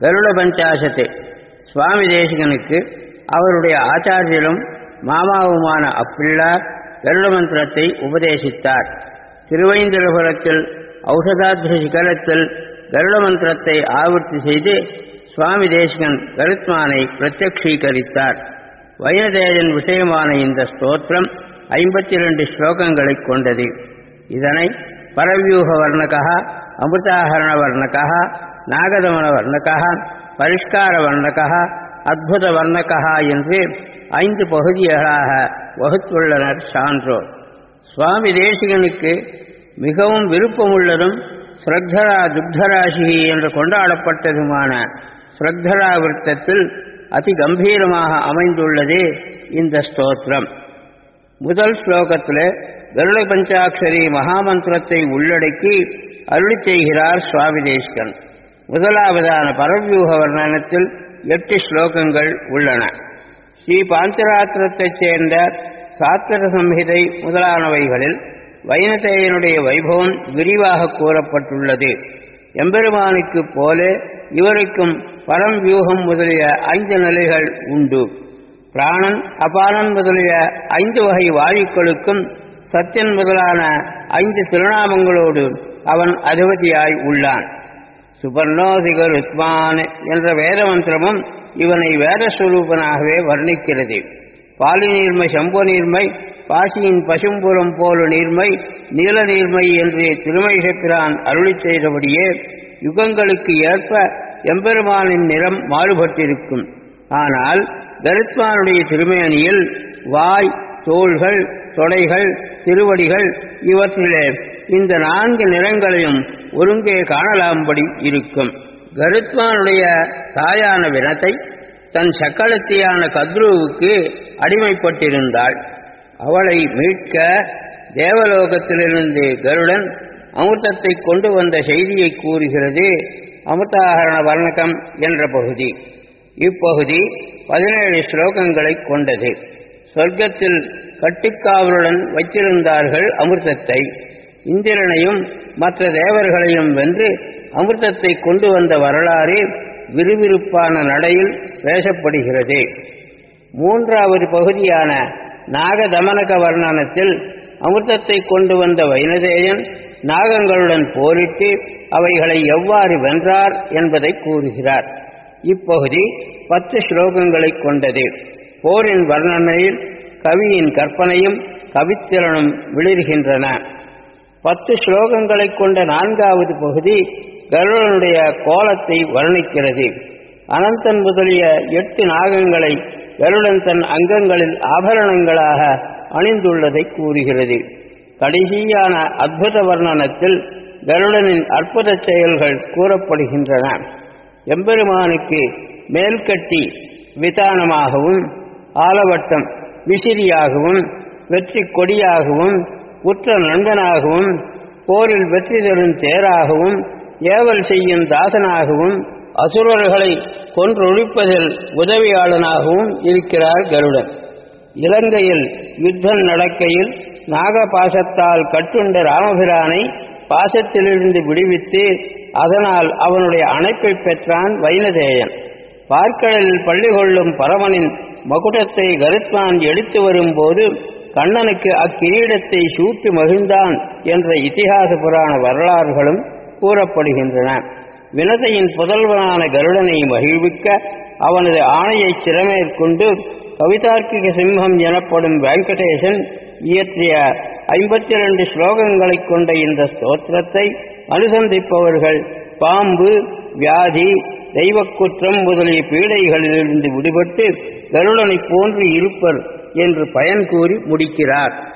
கருட பஞ்சாசத்து சுவாமி தேசிகனுக்கு அவருடைய ஆச்சாரியரும் மாமாவுமான அப்பிள்ளார் கருட மந்திரத்தை உபதேசித்தார் திருவைந்திரபுரத்தில் ஔஷதாத்ரி சிகரத்தில் கருட மந்திரத்தை ஆவர்த்தி செய்து சுவாமி தேசிகன் கருத்மானை பிரத்யக்ஷீகரித்தார் வைனதேஜன் விஷயமான இந்த ஸ்தோத்திரம் ஐம்பத்தி ரெண்டு ஸ்லோகங்களைக் கொண்டது இதனை பரவியூக வர்ணகா அமிர்தாகரண வர்ணகா நாகதமன வர்ணகா பரிஷ்கார வர்ணகா அத்புத வர்ணகா என்று ஐந்து பகுதிகளாக வகுத்துள்ளனர் சான்றோர் சுவாமி தேசிகனுக்கு மிகவும் விருப்பமுள்ளதும் ஸ்ரத்தரா துக்தராசி என்று கொண்டாடப்பட்டதுமான ஸ்ரத்தரா விருத்தத்தில் அதி கம்பீரமாக அமைந்துள்ளது இந்த ஸ்தோத்திரம் முதல் ஸ்லோகத்தில் கருட பஞ்சாட்சரி மகாமந்திரத்தை உள்ளடக்கி அருளி செய்கிறார் சுவாமி தேசிகன் முதலாவதான பரவியூக வர்ணனத்தில் எட்டு ஸ்லோகங்கள் உள்ளன ஸ்ரீ பாஞ்சராத்திரத்தைச் சேர்ந்த சாத்திர சம்ஹிதை முதலானவைகளில் வைனதேயனுடைய வைபவம் விரிவாக கூறப்பட்டுள்ளது எம்பெருமானுக்கு போல இவருக்கும் பரம் வியூகம் முதலிய ஐந்து நிலைகள் உண்டு பிராணன் அபானன் முதலிய ஐந்து வகை வாயுக்களுக்கும் சத்தியன் முதலான ஐந்து திருநாமங்களோடு அவன் அதிபதியாய் உள்ளான் சுபர்ணோதிகர் உத்மான் என்ற வேத மந்திரமும் இவனை வேதஸ்வரூபனாகவே வர்ணிக்கிறது பாலி நீர்மை சம்பு நீர்மை பாசியின் பசும்புறம் போல நீர்மை நீல நீர்மை என்று திருமகிஷப்பிரான் அருளி செய்தபடியே யுகங்களுக்கு ஏற்ப எம்பெருமானின் நிறம் மாறுபட்டிருக்கும் ஆனால் கருத்மானுடைய திருமேனியில் வாய் தோள்கள் தொடைகள் திருவடிகள் இவற்றிலே இந்த நான்கு நிறங்களையும் ஒருங்கே காணலாம்படி இருக்கும் கருத்மானுடைய தாயான வினத்தை தன் சக்களத்தியான கத்ருவுக்கு அடிமைப்பட்டிருந்தாள் அவளை மீட்க தேவலோகத்திலிருந்து கருடன் அமிர்தத்தை கொண்டு வந்த செய்தியை கூறுகிறது அமிர்தாகரண வர்ணகம் என்ற பகுதி இப்பகுதி பதினேழு ஸ்லோகங்களை கொண்டது சொர்க்கத்தில் கட்டுக்காவலுடன் வைத்திருந்தார்கள் அமிர்தத்தை இந்திரனையும் மற்ற தேவர்களையும் வென்று அமிர்தத்தை கொண்டு வந்த வரலாறு விறுவிறுப்பான நடையில் பேசப்படுகிறது மூன்றாவது பகுதியான நாகதமனக வர்ணனத்தில் அமிர்தத்தை கொண்டு வந்த வைனதேயன் நாகங்களுடன் போரிட்டு அவைகளை எவ்வாறு வென்றார் என்பதை கூறுகிறார் இப்பகுதி பத்து ஸ்லோகங்களை கொண்டது போரின் வர்ணனையில் கவியின் கற்பனையும் கவித்திறனும் விளிர்கின்றன பத்து ஸ்லோகங்களை கொண்ட நான்காவது பகுதி கருடனுடைய கோலத்தை வர்ணிக்கிறது அனந்தன் முதலிய எட்டு நாகங்களை கருடன் தன் அங்கங்களில் ஆபரணங்களாக அணிந்துள்ளதை கூறுகிறது கடைசியான அற்புத வர்ணனத்தில் கருடனின் அற்புத செயல்கள் கூறப்படுகின்றன எம்பெருமானுக்கு மேல்கட்டி விதானமாகவும் ஆலவட்டம் விசிறியாகவும் வெற்றி கொடியாகவும் உற்ற நண்பனாகவும் போரில் வெற்றி தரும் தேராகவும் ஏவல் செய்யும் தாசனாகவும் அசுரர்களை கொன்றொழிப்பதில் உதவியாளனாகவும் இருக்கிறார் கருடன் இலங்கையில் யுத்தம் நடக்கையில் நாகபாசத்தால் கட்டுண்ட ராமபிரானை பாசத்திலிருந்து விடுவித்து அதனால் அவனுடைய அணைப்பை பெற்றான் வைனதேயன் பார்க்கடலில் பள்ளி கொள்ளும் பரமனின் மகுடத்தை கருத்மான் எடுத்து வரும்போது கண்ணனுக்கு அக்கிரீடத்தை சூட்டி மகிழ்ந்தான் என்ற இதிகாச புராண வரலாறுகளும் கூறப்படுகின்றன வினதையின் புதல்வனான கருடனை மகிழ்விக்க அவனது ஆணையை சிறமேற்கொண்டு கவிதார்க்கிக சிம்மம் எனப்படும் வெங்கடேசன் இயற்றிய ஐம்பத்தி ரெண்டு ஸ்லோகங்களைக் கொண்ட இந்த ஸ்தோத்திரத்தை அனுசந்திப்பவர்கள் பாம்பு வியாதி தெய்வக்குற்றம் முதலிய பீடைகளிலிருந்து விடுபட்டு கருடனைப் போன்று இருப்பர் என்று பயன் கூறி முடிக்கிறார்